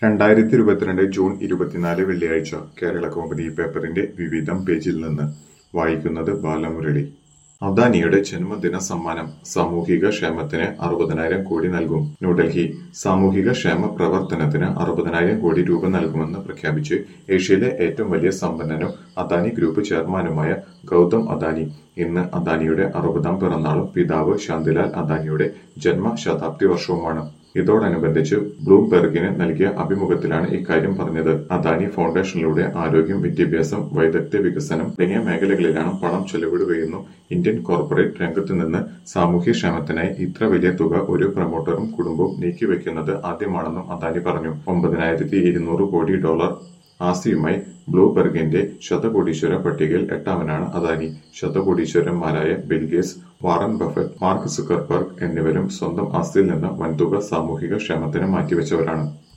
രണ്ടായിരത്തി ഇരുപത്തിരണ്ട് ജൂൺ ഇരുപത്തിനാല് വെള്ളിയാഴ്ച കേരള കൗമുദി പേപ്പറിന്റെ വിവിധം പേജിൽ നിന്ന് വായിക്കുന്നത് ബാലമുരളി അദാനിയുടെ ജന്മദിന സമ്മാനം സാമൂഹിക ക്ഷേമത്തിന് അറുപതിനായിരം കോടി നൽകും ന്യൂഡൽഹി സാമൂഹിക ക്ഷേമ പ്രവർത്തനത്തിന് അറുപതിനായിരം കോടി രൂപ നൽകുമെന്ന് പ്രഖ്യാപിച്ച് ഏഷ്യയിലെ ഏറ്റവും വലിയ സമ്പന്നനും അദാനി ഗ്രൂപ്പ് ചെയർമാനുമായ ഗൗതം അദാനി ഇന്ന് അദാനിയുടെ അറുപതാം പിറന്നാളും പിതാവ് ശാന്തിലാൽ അദാനിയുടെ ജന്മശതാബ്ദി വർഷവുമാണ് ഇതോടനുബന്ധിച്ച് ബ്ലൂംബെർഗിന് നൽകിയ അഭിമുഖത്തിലാണ് ഇക്കാര്യം പറഞ്ഞത് അദാനി ഫൗണ്ടേഷനിലൂടെ ആരോഗ്യം വിദ്യാഭ്യാസം വൈദഗ്ധ്യ വികസനം തുടങ്ങിയ മേഖലകളിലാണ് പണം ചെലവിടുകയെന്നും ഇന്ത്യൻ കോർപ്പറേറ്റ് രംഗത്ത് നിന്ന് സാമൂഹ്യക്ഷേമത്തിനായി ഇത്ര വലിയ തുക ഒരു പ്രൊമോട്ടറും കുടുംബവും നീക്കിവെക്കുന്നത് ആദ്യമാണെന്നും അദാനി പറഞ്ഞു ഒമ്പതിനായിരത്തി ഇരുന്നൂറ് കോടി ഡോളർ ആസ്തിയുമായി ബ്ലൂബെർഗിന്റെ ശതകോടീശ്വര പട്ടികയിൽ എട്ടാമനാണ് അദാനി ശതകോടീശ്വരന്മാരായ Bill Gates Warren Buffett Mark Zuckerberg എന്നിവരും സ്വന്തം ആസ്തിയിൽ നിന്ന് വൻതുക സാമൂഹിക ക്ഷേമത്തിന് മാറ്റിവെച്ചവരാണ്